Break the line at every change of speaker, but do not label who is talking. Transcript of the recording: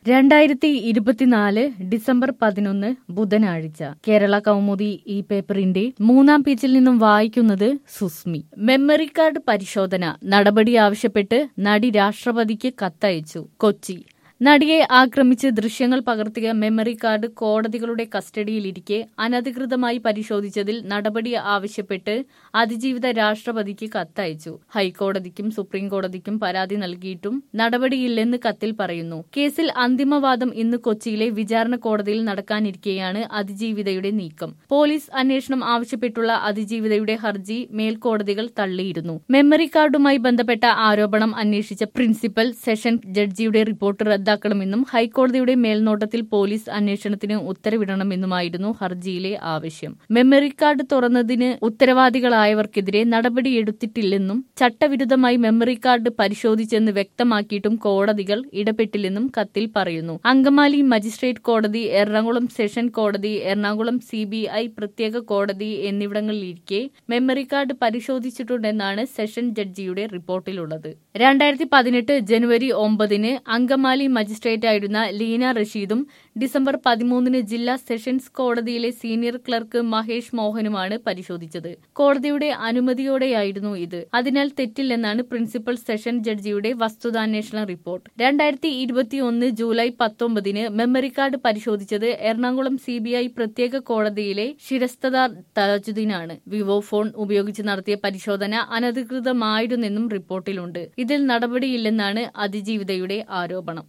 രണ്ടായിരത്തി ഇരുപത്തിനാല് ഡിസംബർ പതിനൊന്ന് ബുധനാഴ്ച കേരള കൗമുദി ഈ പേപ്പറിന്റെ മൂന്നാം പേജിൽ നിന്നും വായിക്കുന്നത് സുസ്മി മെമ്മറി കാർഡ് പരിശോധന നടപടി ആവശ്യപ്പെട്ട് നടി രാഷ്ട്രപതിക്ക് കത്തയച്ചു കൊച്ചി നടിയെ ആക്രമിച്ച് ദൃശ്യങ്ങൾ പകർത്തിയ മെമ്മറി കാർഡ് കോടതികളുടെ കസ്റ്റഡിയിലിരിക്കെ അനധികൃതമായി പരിശോധിച്ചതിൽ നടപടി ആവശ്യപ്പെട്ട് അതിജീവിത രാഷ്ട്രപതിക്ക് കത്തയച്ചു ഹൈക്കോടതിക്കും സുപ്രീം കോടതിക്കും പരാതി നൽകിയിട്ടും നടപടിയില്ലെന്ന് കത്തിൽ പറയുന്നു കേസിൽ അന്തിമവാദം ഇന്ന് കൊച്ചിയിലെ വിചാരണ കോടതിയിൽ നടക്കാനിരിക്കെയാണ് അതിജീവിതയുടെ നീക്കം പോലീസ് അന്വേഷണം ആവശ്യപ്പെട്ടുള്ള അതിജീവിതയുടെ ഹർജി മേൽക്കോടതികൾ തള്ളിയിരുന്നു മെമ്മറി കാർഡുമായി ബന്ധപ്പെട്ട ആരോപണം അന്വേഷിച്ച പ്രിൻസിപ്പൽ സെഷൻ ജഡ്ജിയുടെ റിപ്പോർട്ട് റദ്ദാക്കണമെന്നും ഹൈക്കോടതിയുടെ മേൽനോട്ടത്തിൽ പോലീസ് അന്വേഷണത്തിന് ഉത്തരവിടണമെന്നുമായിരുന്നു ഹർജിയിലെ ആവശ്യം മെമ്മറി കാർഡ് തുറന്നതിന് ഉത്തരവാദികളായവർക്കെതിരെ നടപടിയെടുത്തിട്ടില്ലെന്നും ചട്ടവിരുദ്ധമായി മെമ്മറി കാർഡ് പരിശോധിച്ചെന്ന് വ്യക്തമാക്കിയിട്ടും കോടതികൾ ഇടപെട്ടില്ലെന്നും കത്തിൽ പറയുന്നു അങ്കമാലി മജിസ്ട്രേറ്റ് കോടതി എറണാകുളം സെഷൻ കോടതി എറണാകുളം സി പ്രത്യേക കോടതി എന്നിവിടങ്ങളിലിരിക്കെ മെമ്മറി കാർഡ് പരിശോധിച്ചിട്ടുണ്ടെന്നാണ് സെഷൻ ജഡ്ജിയുടെ റിപ്പോർട്ടിലുള്ളത് രണ്ടായിരത്തി പതിനെട്ട് ജനുവരി ഒമ്പതിന് അങ്കമാലി മജിസ്ട്രേറ്റായിരുന്ന ലീന റഷീദും ഡിസംബർ പതിമൂന്നിന് ജില്ലാ സെഷൻസ് കോടതിയിലെ സീനിയർ ക്ലർക്ക് മഹേഷ് മോഹനുമാണ് പരിശോധിച്ചത് കോടതിയുടെ അനുമതിയോടെയായിരുന്നു ഇത് അതിനാൽ തെറ്റില്ലെന്നാണ് പ്രിൻസിപ്പൽ സെഷൻ ജഡ്ജിയുടെ വസ്തുതാന്വേഷണ റിപ്പോർട്ട് രണ്ടായിരത്തി ഇരുപത്തിയൊന്ന് ജൂലൈ പത്തൊമ്പതിന് മെമ്മറി കാർഡ് പരിശോധിച്ചത് എറണാകുളം സി പ്രത്യേക കോടതിയിലെ ശിരസ്തദാർ താജുദ്ദീനാണ് വിവോ ഫോൺ ഉപയോഗിച്ച് നടത്തിയ പരിശോധന അനധികൃതമായിരുന്നെന്നും റിപ്പോർട്ടിലുണ്ട് ഇതിൽ നടപടിയില്ലെന്നാണ് അതിജീവിതയുടെ ആരോപണം